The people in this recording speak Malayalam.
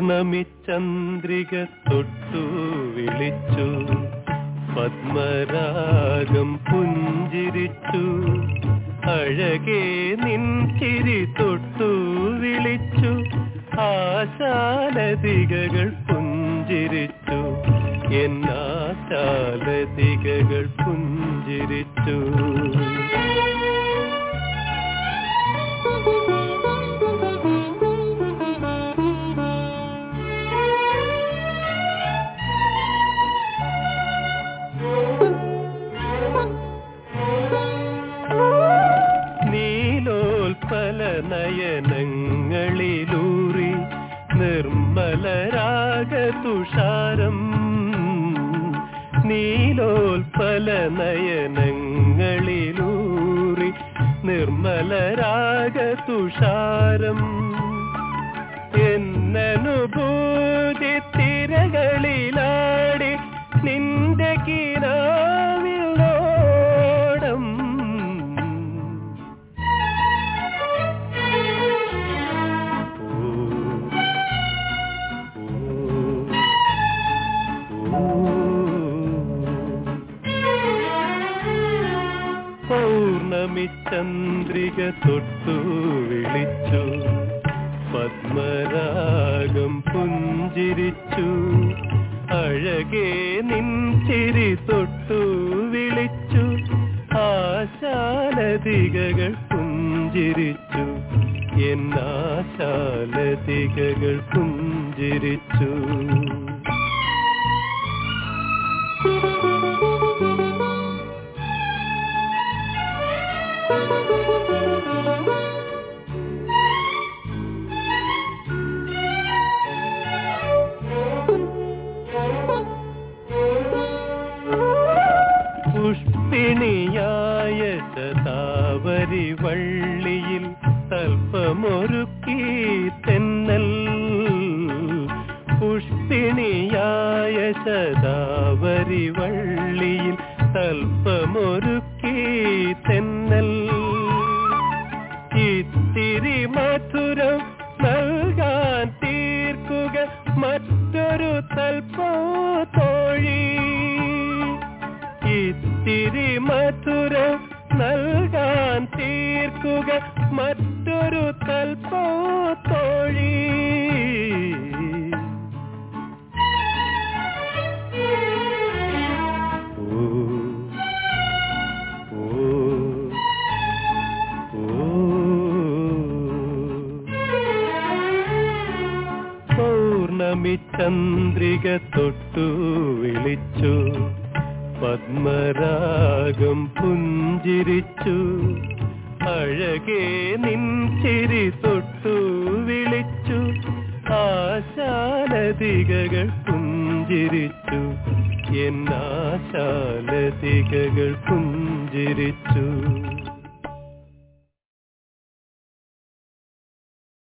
പൗർണമി ചന്ദ്രിക തൊട്ടു വിളിച്ചു പത്മരാഗം പുഞ്ചിരിച്ചു അഴകേ നിൻ ചിരി തൊട്ടു വിളിച്ചു ആശാലതികകൾ പുഞ്ചിരിച്ചു എന്നാശാലതികകൾ പുഞ്ചിരിച്ചു നീലോൽപല നയനങ്ങളിലൂറി നിർമ്മലരാഗ തുഷാരം നീലോൽപല നയനങ്ങളിലൂറി നിർമ്മലരാഗ തുഷാരം എന്നനുഭൂതി തിരകളിലാടി നിന്റെ കിനാവിലോടം പൗർണമി ചന്ദ്രിക തൊട്ടു വിളിച്ചു പത്മരാഗം പുഞ്ചിരിച്ചു അഴകേ നിൻ ചിരി തൊട്ടു വിളിച്ചു ആശാലതികകൾ പുഞ്ചിരിച്ചു എന്നാശാലതികകൾ പുഞ്ചിരിച്ചു പുഷ്പിണിയായ ശതാവരി വള്ളിയിൽ തൽപ്പമൊരുക്കി തെന്നൽ പുഷ്പിണിയായ ശതാവരി വള്ളിയിൽ തൽപ്പമൊരുക്കി തെന്നൽ ഇത്തിരി മധുരം നൽകാൻ തീർക്കുക മറ്റൊരു തൽപ്പോ തോഴി ഇത്തിരി മധുരം നൽകാൻ തീർക്കുക മറ്റൊരു തൽപ്പോ തോഴി ഓ, ഓ, ഓ. പൗർണമി ചന്ദ്രിക തൊട്ടു വിളിച്ചു പത്മരാഗം പുഞ്ചിരിച്ചു അഴകേ നിൻ ചിരി തൊട്ടു വിളിച്ചു ആശാലതികകൾ പുഞ്ചിരിച്ചു എന്നാശാലതികകൾ പുഞ്ചിരിച്ചു